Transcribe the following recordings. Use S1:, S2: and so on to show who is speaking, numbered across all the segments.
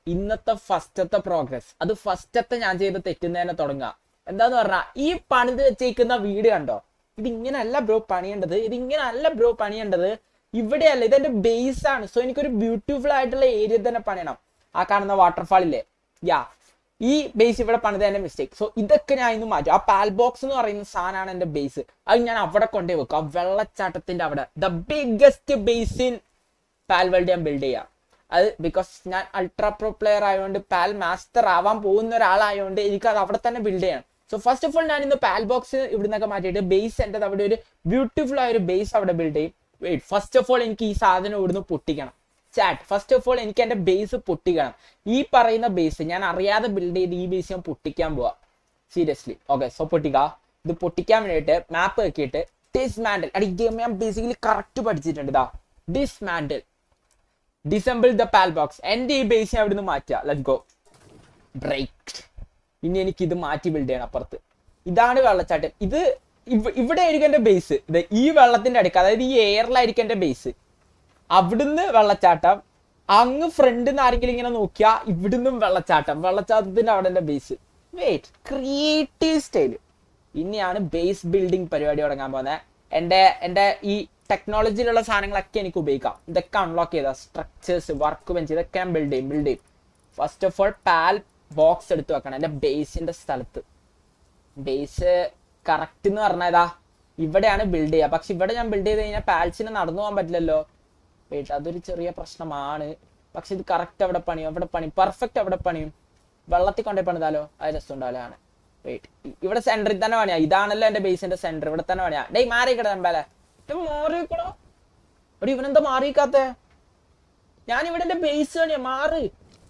S1: ഇന്നത്തെ ഫസ്റ്റത്തെ പ്രോഗ്രസ് അത് ഫസ്റ്റത്തെ ഞാൻ ചെയ്ത തെറ്റുന്നതിനെ തുടങ്ങുക എന്താന്ന് പറഞ്ഞാ ഈ പണിത് വെച്ചേക്കുന്ന വീട് കണ്ടോ ഇത് ഇങ്ങനെയല്ല ബ്രോ പണിയേണ്ടത് ഇത് ഇങ്ങനെയല്ല ബ്രോ പണിയേണ്ടത് ഇവിടെയല്ല ഇതെന്റെ ബേസ് ആണ് സോ എനിക്കൊരു ബ്യൂട്ടിഫുൾ ആയിട്ടുള്ള ഏരിയ തന്നെ പണിയണം ആ കാണുന്ന വാട്ടർഫാൾ ഇല്ലേ യാ ഈ ബേസ് ഇവിടെ പണിത് എന്റെ മിസ്റ്റേക്ക് സോ ഇതൊക്കെ ഞാൻ ഇന്ന് മാറ്റും ആ പാൽ ബോക്സ് എന്ന് പറയുന്ന സാധനമാണ് എന്റെ ബേസ് അത് ഞാൻ അവിടെ കൊണ്ടേ വെക്കും ആ വെള്ളച്ചാട്ടത്തിന്റെ അവിടെ the biggest base in Palworld ഞാൻ ബിൽഡ് ചെയ്യാം അത് ബിക്കോസ് ഞാൻ അൾട്രാ പ്രോ പ്ലെയർ ആയതുകൊണ്ട് പാൽ മാസ്റ്റർ ആവാൻ പോകുന്ന ഒരാളായതുകൊണ്ട് എനിക്ക് അത് അവിടെ തന്നെ ബിൽഡ് ചെയ്യണം സോ ഫസ്റ്റ് ഓഫ് ഓൾ ഞാൻ ഇന്ന് പാൽ ബോക്സ് ഇവിടുന്നൊക്കെ മാറ്റിയിട്ട് ബേസ് എൻ്റെ അവിടെ ഒരു ബ്യൂട്ടിഫുൾ ആയ ഒരു ബേസ് അവിടെ ബിൽഡ് ചെയ്യും വെയിറ്റ് ഫസ്റ്റ് ഓഫ് ഓൾ എനിക്ക് ഈ സാധനം ഇവിടുന്ന് പൊട്ടിക്കണം ചാറ്റ് ഫസ്റ്റ് ഓഫ് ഓൾ എനിക്ക് എൻ്റെ ബേസ് പൊട്ടിക്കണം ഈ പറയുന്ന ബേസ് ഞാൻ അറിയാതെ ബിൽഡ് ചെയ്ത് ഈ ബേസ് ഞാൻ പൊട്ടിക്കാൻ പോവാ സീരിയസ്ലി ഓക്കെ സോ പൊട്ടിക്ക ഇത് പൊട്ടിക്കാൻ വേണ്ടിയിട്ട് മാപ്പ് വെക്കിയിട്ട് ഡിസ്മാൻഡിൽ അടി ഗെയിം ഞാൻ ബേസിക്കലി കറക്റ്റ് പഠിച്ചിട്ടുണ്ട് ഇതാ dismantle disassemble the pal box എൻ്റെ ഈ ബേസ് ഞാൻ ഇവിടുന്ന് മാറ്റുക ലെറ്റ് ഗോ ബ്രേക്ക് ഇനി എനിക്ക് ഇത് മാറ്റി ബിൽഡ് ചെയ്യണം അപ്പുറത്ത് ഇതാണ് വെള്ളച്ചാട്ടം ഇത് ഇവ- ഇവിടെ ആയിരിക്കും എൻ്റെ ബേസ് ഇത് ഈ വെള്ളത്തിന്റെ അടുക്ക് അതായത് ഈ എയറിലായിരിക്കും എൻ്റെ ബേസ് അവിടുന്ന് വെള്ളച്ചാട്ടം അങ്ങ് ഫ്രണ്ടിൽ നിന്ന് ആരെങ്കിലും ഇങ്ങനെ നോക്കിയാ ഇവിടുന്നും വെള്ളച്ചാട്ടം വെള്ളച്ചാട്ടത്തിന്റെ അവിടെ എൻ്റെ ബേസ് വെയിറ്റ് ക്രിയേറ്റീവ് സ്റ്റൈല് ഇനിയാണ് ബേസ് ബിൽഡിംഗ് പരിപാടി തുടങ്ങാൻ പോകുന്നത് എൻ്റെ എൻ്റെ ഈ ടെക്നോളജിയിലുള്ള സാധനങ്ങളൊക്കെ എനിക്ക് ഉപയോഗിക്കാം ഇതൊക്കെ അൺലോക്ക് ചെയ്ത സ്ട്രക്ചേഴ്സ് വർക്ക് ബെഞ്ച് ഇതൊക്കെ ഞാൻ ബിൽഡ് ചെയ്യും ബിൽഡ് ചെയ്യും first of all pal box എടുത്ത് വെക്കണം എൻ്റെ ബേസിന്റെ സ്ഥലത്ത് ബേസ് കറക്റ്റ് എന്ന് പറഞ്ഞാൽ ഇതാ ഇവിടെയാണ് ബിൽഡ് ചെയ്യുക പക്ഷെ ഇവിടെ ഞാൻ ബിൽഡ് ചെയ്ത് കഴിഞ്ഞാൽ പാൽസിന് നടന്നു പോകാൻ പറ്റില്ലല്ലോ വെയിറ്റ് അതൊരു ചെറിയ പ്രശ്നമാണ് പക്ഷെ ഇത് കറക്റ്റ് അവിടെ പണിയും അവിടെ പണി പെർഫെക്റ്റ് അവിടെ പണിയും വെള്ളത്തിൽ കൊണ്ടേ പണിതാലോ അത് രസം ഉണ്ടാവില്ലാണ് വെയിറ്റ് ഇവിടെ സെന്ററിൽ തന്നെ പണിയാ ഇതാണല്ലോ എന്റെ ബേസിന്റെ സെന്റർ ഇവിടെ തന്നെ പണിയാ ഡേയ് മാറിക്കട നമ്പാലെ മാറിക്കടോ എടി ഇവനെന്താ മാറിക്കാത്തെ ഞാൻ ഇവിടെ എന്റെ ബേസ് പണിയാ മാറ്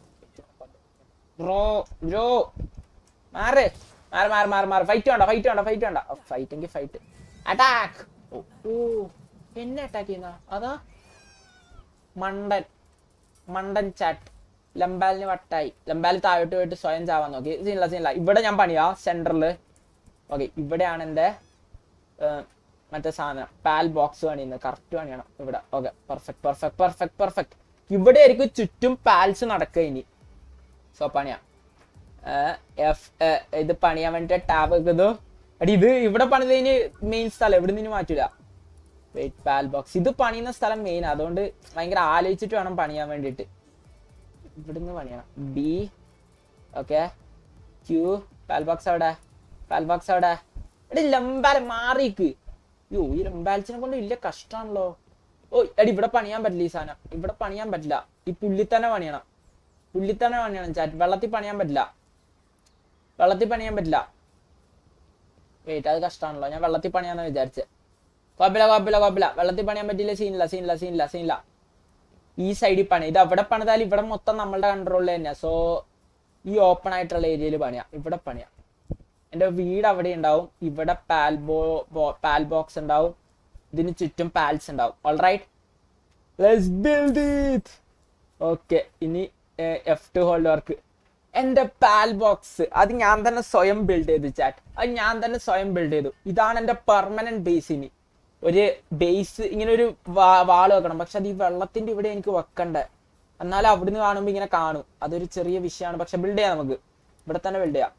S1: ബ്രോ ബ്രോ മാറ് മാറ് മാറ് മാറ് മാറ് ഫൈറ്റ് വേണ്ട ഫൈറ്റ് വേണ്ട ഫൈറ്റ് വേണ്ട ഫൈറ്റ് എങ്കിൽ ഫൈറ്റ് അറ്റാക്ക് ഓ എന്നെ അറ്റാക്ക് ചെയ്യുന്ന അതാ മണ്ടൻ മണ്ടൻ ചാറ്റ് ലംബാലിന് വട്ടായി ലംബാൽ താഴോട്ട് പോയിട്ട് സ്വയം ചാവാൻ നോക്കി സീനില്ല സീനില്ല ഇവിടെ ഞാൻ പണിയാ സെന്ററിൽ ഓക്കെ ഇവിടെയാണ് എൻ്റെ മറ്റേ സാധനം പാൽ ബോക്സ് പണിയുന്നത് കറക്റ്റ് പണിയണം ഇവിടെ okay perfect perfect perfect perfect ഇവിടെ ആയിരിക്കും ചുറ്റും പാൽസ് നടക്കുക ഇനി സോ പണിയാ എഫ് ഇത് പണിയാൻ വേണ്ടിട്ട് ടാബ് വെക്കുന്നു അടി ഇത് ഇവിടെ പണിത് കഴിഞ്ഞ് മെയിൻ സ്ഥലം എവിടെ നിന്ന് മാറ്റൂല വെയിറ്റ് പാൽ ബോക്സ് ഇത് പണിയുന്ന സ്ഥലം മെയിൻ അതുകൊണ്ട് ഭയങ്കര ആലോചിച്ചിട്ട് വേണം പണിയാൻ വേണ്ടിയിട്ട് ഇവിടുന്ന് പണിയണം ബി ഓക്കെ ക്യൂ പാൽ ബോക്സ് അവിടെ പാൽ ബോക്സ് അവിടെ എടി ലംബാല മാറിക്ക് യോ ഈ ലംബാൽസിനെ കൊണ്ട് വലിയ കഷ്ടാണല്ലോ ഓ എടി ഇവിടെ പണിയാൻ പറ്റില്ല ഈ സാധനം ഇവിടെ പണിയാൻ പറ്റില്ല ഈ പുള്ളി തന്നെ പണിയണം പുള്ളി തന്നെ പണിയണം ചാറ്റ് വെള്ളത്തിൽ പണിയാൻ പറ്റില്ല വെള്ളത്തിൽ പണിയാൻ പറ്റില്ല വെയിറ്റ് അത് കഷ്ടമാണല്ലോ ഞാൻ വെള്ളത്തിൽ പണിയാന്ന് വിചാരിച്ചത് കുഴപ്പമില്ല കുഴപ്പമില്ല കുഴപ്പമില്ല വെള്ളത്തിൽ പണിയാൻ പറ്റില്ല സീനില്ല സീനില്ല സീനില്ല സീനില്ല ഈ സൈഡിൽ പണി ഇത് അവിടെ പണിതാൽ ഇവിടെ മൊത്തം നമ്മളുടെ കൺട്രോളിൽ തന്നെയാ സോ ഈ ഓപ്പൺ ആയിട്ടുള്ള ഏരിയയിൽ പണിയാ ഇവിടെ പണിയാ എൻ്റെ വീട് അവിടെ ഉണ്ടാവും ഇവിടെ പാൽ ബോ പാൽ ബോക്സ് ഉണ്ടാവും ഇതിന് ചുറ്റും പാൽസ് ഉണ്ടാവും all right let's build it okay ഇനി എഫ് ടു ഹോൾഡ് വർക്ക് എൻ്റെ പാൽ ബോക്സ് അത് ഞാൻ തന്നെ സ്വയം ബിൽഡ് ചെയ്തു ചാറ്റ് അത് ഞാൻ തന്നെ സ്വയം ബിൽഡ് ചെയ്തു ഇതാണ് എൻ്റെ പെർമനന്റ് ബേസ് ഇനി ഒരു ബേസ് ഇങ്ങനെ ഒരു വാള് വെക്കണം പക്ഷെ അത് ഈ വെള്ളത്തിന്റെ ഇവിടെ എനിക്ക് വെക്കണ്ടേ എന്നാലും അവിടുന്ന് കാണുമ്പോൾ ഇങ്ങനെ കാണും അതൊരു ചെറിയ വിഷയമാണ് പക്ഷെ ബിൽഡ് ചെയ്യാം നമുക്ക് ഇവിടെ തന്നെ ബിൽഡ് ചെയ്യാം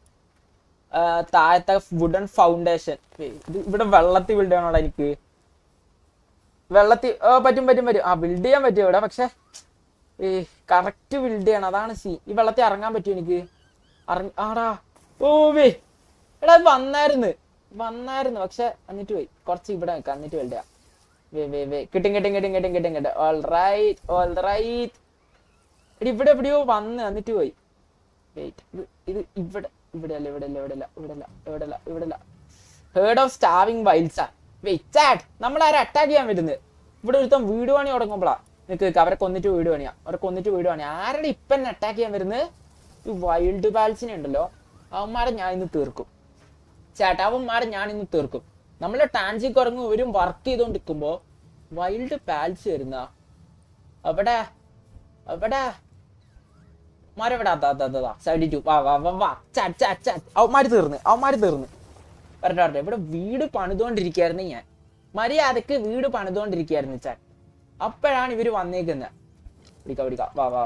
S1: ആ, താഴത്തെ വുഡൻ ഫൗണ്ടേഷൻ ഇത് ഇവിടെ വെള്ളത്തിൽ ബിൽഡ് ചെയ്യണോടാ എനിക്ക് വെള്ളത്തിൽ ആ, പറ്റും പറ്റും പറ്റും ആ ബിൽഡ് ചെയ്യാൻ പറ്റും ഇവിടെ പക്ഷെ ഈ കറക്റ്റ് ബിൽഡ് ചെയ്യണം അതാണ് സീ ഈ വെള്ളത്തിൽ ഇറങ്ങാൻ പറ്റും എനിക്ക് ഇറങ്ങ ആടാ ഓ വേ എടാ ഇത് വന്നായിരുന്നു വന്നായിരുന്നു പക്ഷെ എന്നിട്ട് പോയി കുറച്ച് ഇവിടെ നിൽക്കാം എന്നിട്ട് ബിൽഡ് ചെയ്യാം വേ വേ വേ കിട്ടും കിട്ടും കിട്ടും കിട്ടും കിട്ടും കിട്ടും ഓൾ റൈറ്റ് ഓൾ റൈറ്റ് എടി ഇവിടെ എവിടെയോ വന്ന് എന്നിട്ട് പോയി വെയിറ്റ് ഇത് ഇത് ഇവിടെ ഇവിടെ അല്ല ഇവിടെ അല്ല ഇവിടെ അല്ല ഇവിടെ അല്ല ഇവിടെ അല്ല ഇവിടെ അല്ല herd of starving wilds wait chat നമ്മൾ ആരെ അറ്റാക്ക് ചെയ്യാൻ വരുന്നത് ഇവിടെ ഒരുത്തം വീട് പണി തുടങ്ങുമ്പോളാ നിനക്ക് അവരെ കൊന്നിട്ട് വീട് പണിയാ അവരെ കൊന്നിട്ട് വീട് പണിയാ ആരുടെ ഇപ്പം എന്നെ അറ്റാക്ക് ചെയ്യാൻ വരുന്നത് ഈ വൈൽഡ് ബാൽസിനെ ഉണ്ടല്ലോ അവന്മാരെ ഞാൻ ഇന്ന് തീർക്കും ചേട്ടാ അവന്മാരെ ഞാൻ ഇന്ന് തീർക്കും നമ്മളെ ടാൻസി കുറങ്ങ് ഇവരും വർക്ക് ചെയ്തോണ്ടിരിക്കുമ്പോ വൈൽഡ് പാൽസ് വരുന്ന അവിടെ അവിടെ അവന്മാരെവിടെ അതാ അതാ അതാ സൈഡി ടു വാ വാ വാ വാ ചാറ്റ് ചാറ്റ് ചാറ്റ് അവന്മാര് തീർന്ന് അവന്മാര് തീർന്ന് വരട്ടെ വരട്ടെ ഇവിടെ വീട് പണിതുകൊണ്ടിരിക്കുകയായിരുന്നു ഞാൻ മര്യാദക്ക് വീട് പണിതുകൊണ്ടിരിക്കുകയായിരുന്നു ചാൻ അപ്പോഴാണ് ഇവര് വന്നേക്കുന്നത് പിടിക്കാം പിടിക്കാം വാ വാ വാ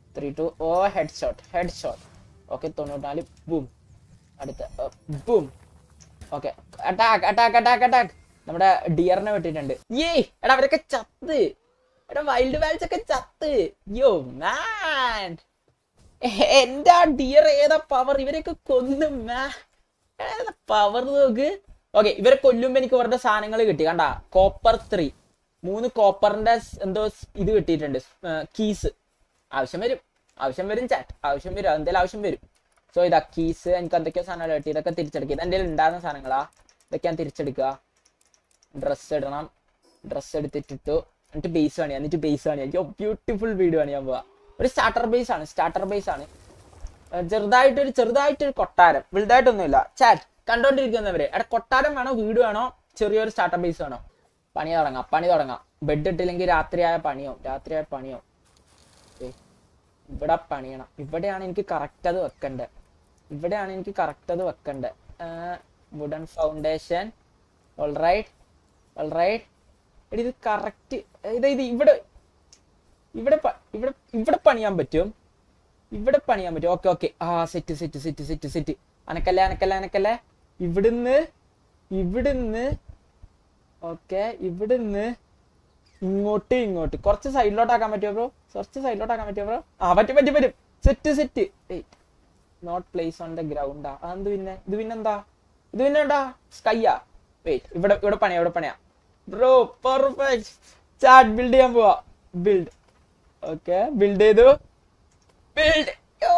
S1: three two oh head shot head shot okay തൊണ്ണൂറ്റാല് ബൂം അടുത്ത boom okay attack attack attack attack നമ്മുടെ ഡിയറിനെ വെട്ടിയിട്ടുണ്ട് ഏ എടാ അവരൊക്കെ ചത്ത് എടാ വൈൽഡ് വാൽസ് ഒക്കെ ചത്ത് യോ മാൻ എന്റെ ആ ഡിയർ ഏതാ പവർ ഇവരൊക്കെ കൊന്നു മാ ഏതാ പവർ നോക്ക് ഓക്കെ ഇവരെ കൊല്ലുമ്പോ എനിക്ക് ഇവരുടെ സാധനങ്ങൾ കിട്ടി കണ്ട കോപ്പർ ത്രീ മൂന്ന് കോപ്പറിന്റെ സ് എന്തോ സ് ഇത് കിട്ടിയിട്ടുണ്ട് കീസ് ആവശ്യം വരും ആവശ്യം വരും ചാറ്റ് ആവശ്യം വരും എന്തെങ്കിലും ആവശ്യം വരും സോ ഇതാ കീസ് എനിക്ക് എന്തൊക്കെയോ സാധനങ്ങൾ കിട്ടി ഇതൊക്കെ തിരിച്ചെടുക്കുക ഇത് എന്തെങ്കിലും ഉണ്ടാകുന്ന സാധനങ്ങളാ ഇതൊക്കെ ഞാൻ തിരിച്ചെടുക്കുക ഡ്രസ്സ് ഇടണം ഡ്രസ്സ് എടുത്തിട്ടിട്ടു എന്നിട്ട് ബേസ് പണിയാ എന്നിട്ട് ബേസ് പണിയാ അയ്യോ ബ്യൂട്ടിഫുൾ വീട് പണിയാൻ പോവാ ഒരു സ്റ്റാർട്ടർ ബേസ് ആണ് സ്റ്റാർട്ടർ ബേസ് ആണ് ഏർ ചെറുതായിട്ടൊരു ചെറുതായിട്ടൊരു കൊട്ടാരം വലുതായിട്ടൊന്നുമില്ല ചാറ്റ് കണ്ടോണ്ടിരിക്കുന്നവര് എടാ കൊട്ടാരം വേണോ വീട് വേണോ ചെറിയൊരു സ്റ്റാർട്ടർ ബേസ് വേണോ പണി തുടങ്ങാം പണി തുടങ്ങാം ബെഡ് ഇട്ടില്ലെങ്കിൽ രാത്രിയായ പണിയോ രാത്രിയായ പണിയോ ഏയ്, ഇവിടെ പണിയണം ഇവിടെയാണ് എനിക്ക് കറക്റ്റ് അത് വെക്കണ്ടേ ഇവിടെയാണ് എനിക്ക് കറക്റ്റ് അത് വെക്കണ്ടേ വുഡൻ ഫൗണ്ടേഷൻ ഓൾറൈറ്റ് ഓൾറൈറ്റ് എടി ഇത് കറക്റ്റ് ഇത് ഇത് ഇവിടെ ഇവിടെ പ- ഇവിടെ ഇവിടെ പണിയാൻ പറ്റും ഇവിടെ പണിയാൻ പറ്റും ഓക്കെ ഓക്കെ ആ set set set set set അനക്കല്ലേ അനക്കല്ലേ അനക്കല്ലേ ഇവിടുന്ന് ഇവിടുന്ന് ഓക്കെ ഇവിടുന്ന് ഇങ്ങോട്ട് ഇങ്ങോട്ട് കുറച്ച് സൈഡിലോട്ടാക്കാൻ പറ്റുമോ ബ്രോ കുറച്ച് സൈഡിലോട്ടാക്കാൻ പറ്റുമോ ബ്രോ ആ പറ്റും പറ്റും പറ്റും set set not place on the ഗ്രൗണ്ടാ അതെന്ത് പിന്നെ ഇത് പിന്നെന്താ ഇത് പിന്നെ എന്താ സ്കൈയാ വെയിറ്റ് ഇവിടെ ഇവിടെ പണിയാ ഇവിടെ പണിയാ ബ്രോ പെർഫെക്റ്റ് ചാറ്റ് ബിൽഡ് ചെയ്യാൻ പോവാ ബിൽഡ് ഓക്കെ ബിൽഡ് ചെയ്തു ബിൽഡ്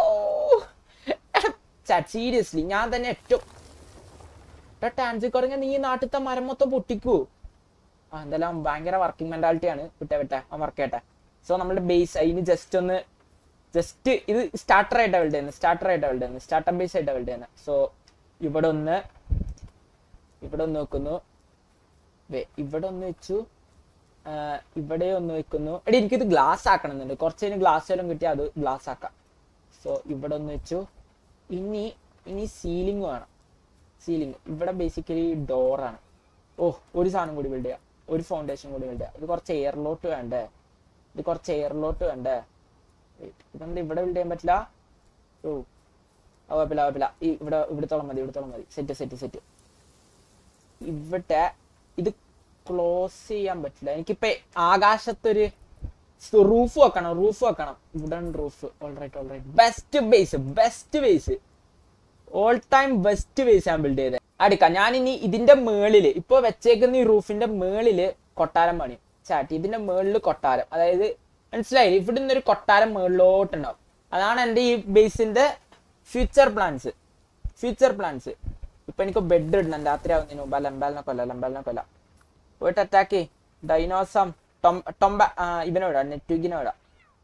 S1: ചാറ്റ് സീരിയസ്ലി ഞാൻ തന്നെ ഏറ്റവും ടാൻസി കുറഞ്ഞ നീ ഈ നാട്ടിലത്തെ മരം മൊത്തം പൊട്ടിക്കൂ ആ എന്തെല്ലാം ഭയങ്കര വർക്കിംഗ് മെന്റാലിറ്റി ആണ് വിട്ടെ വിട്ടെ ആ വർക്ക് ചെയ്യട്ടെ സോ നമ്മുടെ ബേസ് അതിന് ജസ്റ്റ് ഒന്ന് ജസ്റ്റ് ഇത് സ്റ്റാർട്ടർ ആയിട്ട് ബിൽഡ് ചെയ്യുന്നത് സ്റ്റാർട്ടർ ആയിട്ട് ബിൽഡ് ചെയ്യുന്നത് സ്റ്റാർട്ടർ ബേസ് ആയിട്ട് ബിൽഡ് ചെയ്യുന്നത് സോ ഇവിടെ ഒന്ന് ഇവിടെ ഒന്ന് വെക്കുന്നു ദേ, ഇവിടെ ഒന്ന് വെച്ചു ആ, ഇവിടെ ഒന്ന് വെക്കുന്നു എടി എനിക്കിത് ഗ്ലാസ് ആക്കണം എന്നുണ്ട് കുറച്ച് കഴിഞ്ഞ് ഗ്ലാസ് വല്ലതും കിട്ടിയാൽ അത് ഗ്ലാസ് ആക്കാം സോ ഇവിടെ ഒന്ന് വെച്ചു ഇനി ഇനി സീലിംഗ് വേണം സീലിംഗ് ഇവിടെ ബേസിക്കലി ഡോറാണ് ഓ ഒരു സാധനം കൂടി ബിൽഡ് ചെയ്യാം ഒരു ഫൗണ്ടേഷൻ കൂടി ബിൽഡ് ചെയ്യാം ഇത് കുറച്ച് എയറിലോട്ട് വേണ്ടേ ഇത് കുറച്ച് എയറിലോട്ട് വേണ്ടേ Wait, ഇതെന്താ ഇവിടെ ബിൽഡ് ചെയ്യാൻ പറ്റില്ല ഓ ആ കുഴപ്പമില്ല കുഴപ്പമില്ല ഈ ഇവിടെ ഇവിടത്തോളം മതി ഇവിടത്തോളം മതി സെറ്റ് സെറ്റ് സെറ്റ് ഇവിടെ ഇത് ക്ലോസ് ചെയ്യാൻ പറ്റില്ല എനിക്കിപ്പോ ആകാശത്തൊരു റൂഫ് വെക്കണം റൂഫ് വെക്കണം wooden roof alright alright best base best base all time best base ഞാൻ ബിൽഡ് ചെയ്തത് അടുക്ക ഞാൻ ഇനി ഇതിന്റെ മേളില് ഇപ്പൊ വെച്ചേക്കുന്ന ഈ റൂഫിന്റെ മേളില് കൊട്ടാരം പണിയും ചാട്ടി ഇതിന്റെ മേളില് കൊട്ടാരം അതായത് മനസ്സിലായില്ലേ ഇവിടെ നിന്നൊരു കൊട്ടാരം മേളിലോട്ടുണ്ടാവും അതാണ് എൻ്റെ ഈ ബേസിന്റെ ഫ്യൂച്ചർ പ്ലാൻസ് ഫ്യൂച്ചർ പ്ലാൻസ് ഇപ്പൊ എനിക്ക് ബെഡ് ഇടണം രാത്രി ആവുന്നതിന് മുമ്പ് ലംബാലിനെ കൊല്ല ലംബാലിനെ കൊല്ല പോയിട്ട് അറ്റാക്ക് ഡൈനോസം ടൊം ടൊമ്പ ആ, ഇവനെ വിടാം നെറ്റ്വിക്കിനെ വിടാം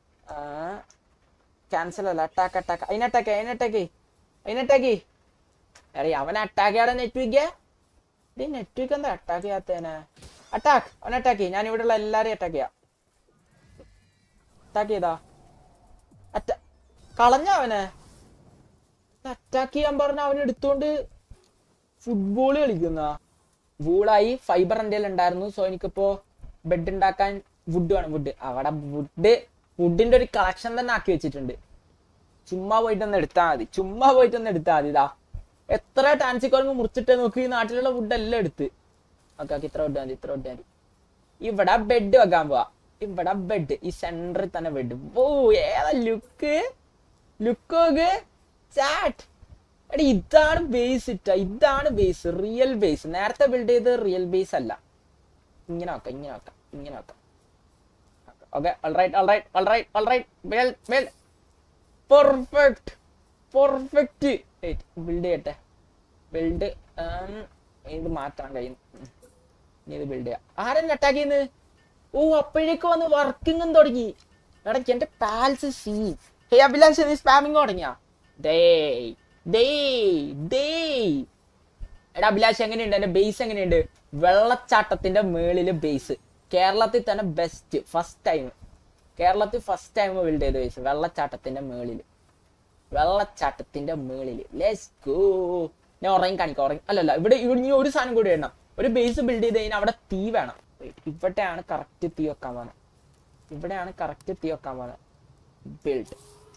S1: ക്യാൻസൽ അല്ല അറ്റാക്ക് അറ്റാക്ക് അതിനെ അറ്റാക്ക് അതിനെ അറ്റാക്ക് അതിനെ അറ്റാക്ക് എടീ അവനെ അറ്റാക്ക് ചെയ്യാതെ നെറ്റ്വിക്ക് ഡീ നെറ്റ്വിക്ക് എന്താ അറ്റാക്ക് ചെയ്യാത്തതിനെ അറ്റാക്ക് അവനെ അറ്റാക്ക് ഞാൻ ഇവിടെ ഉള്ള എല്ലാരെയും അറ്റാക്ക് ചെയ്യാം അറ്റാക്ക് ചെയ്താ അറ്റ കളഞ്ഞ അവനെ അറ്റാക്ക് ചെയ്യാൻ പറഞ്ഞ അവൻ എടുത്തോണ്ട് ഫുട്ബോൾ കളിക്കുന്ന വൂളായി ഫൈബർ എൻ്റെ ഉണ്ടായിരുന്നു സോ എനിക്കിപ്പോ ബെഡ് ഉണ്ടാക്കാൻ വുഡ് വേണം വുഡ് അവിടെ വുഡ് വുഡിന്റെ ഒരു കളക്ഷൻ തന്നെ ആക്കി വെച്ചിട്ടുണ്ട് ചുമ്മാ പോയിട്ട് ഒന്ന് എടുത്താൽ മതി ചുമ്മാ പോയിട്ട് ഒന്ന് എടുത്താൽ മതി ഇതാ എത്ര ടാൻസിക്കോറങ്ങ് മുറിച്ചിട്ട് നോക്കി ഈ നാട്ടിലുള്ള വുഡ് എല്ലാം എടുത്ത് ഓക്കെ ഓക്കെ ഇത്ര വുഡ് മതി ഇത്ര വുഡ് മതി ഇവിടെ ബെഡ് വെക്കാൻ പോവാ ഇവിടെ ബെഡ് ഈ സെന്ററിൽ തന്നെ ബെഡ് ഓ ഏതാ ലുക്ക് ലുക്ക് നോക്ക് ചാറ്റ് എടി ഇതാണ് ബേസ് ഇട്ട ഇതാണ് ബേസ് റിയൽ ബേസ് നേരത്തെ ബിൽഡ് ചെയ്ത് റിയൽ ബേസ് അല്ല ഇങ്ങനെ വെക്കാം ഇങ്ങനെ വെക്കാം ഇങ്ങനെ വെക്കാം okay alright alright alright alright well well perfect perfect build ചെയ്യട്ടെ ബിൽഡ് ഇത് മാറ്റാൻ കഴിയും ഉം. ഇനി ഇത് ബിൽഡ് ചെയ്യാം ആരെന്നെ അറ്റാക്ക് ചെയ്യുന്നത് ഓ അപ്പോഴേക്ക് വന്ന് വർക്കിംഗും തുടങ്ങി എടക്ക് എന്റെ പാൽസ് സീ ഹേ അഭിലാഷ് നീ സ്പാമിങ് തുടങ്ങിയാ ദേ ദേ ദേ എടാ അഭിലാഷ് എങ്ങനെയുണ്ട് എന്റെ ബേസ് എങ്ങനെയുണ്ട് വെള്ളച്ചാട്ടത്തിന്റെ മേളില് ബേസ് കേരളത്തിൽ തന്നെ ബെസ്റ്റ് ഫസ്റ്റ് ടൈം കേരളത്തിൽ ഫസ്റ്റ് ടൈം ബിൽഡ് ചെയ്ത ബേസ് വെള്ളച്ചാട്ടത്തിന്റെ മേളില് വെള്ളച്ചാട്ടത്തിന്റെ മേളില് ലെറ്റ്സ് ഗോ ഞാൻ ഉറങ്ങി കാണിക്കാം ഉറങ്ങി അല്ലല്ല ഇവിടെ ഇവിടെ ഇനി ഒരു സാധനം കൂടി ഇടണം ഒരു ബേസ് ബിൽഡ് ചെയ്ത് കഴിഞ്ഞാൽ അവിടെ തീ വേണം ഇവിടെയാണ് കറക്റ്റ് തീ വെക്കാൻ പോകുന്നത് ഇവിടെയാണ് കറക്റ്റ് തീ വെക്കാൻ പോകുന്നത് ബിൽഡ്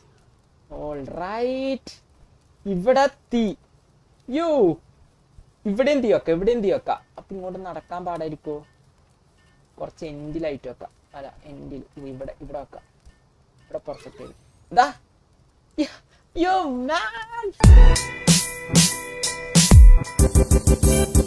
S1: ഓൾ റൈറ്റ് ഇവിടെ തീ യോ ഇവിടെയും തീ വെക്കാം ഇവിടെയും തീ വെക്കാം അപ്പൊ ഇങ്ങോട്ട് നടക്കാൻ പാടായിരിക്കോ കുറച്ച് എൻഡിലായിട്ട് വെക്കാം അല്ല എൻഡിൽ ഇത് ഇവിടെ ഇവിടെ വെക്കാം ഇവിടെ പെർഫെക്റ്റ് ആയിരിക്കും ഇതാ യോ മാൻ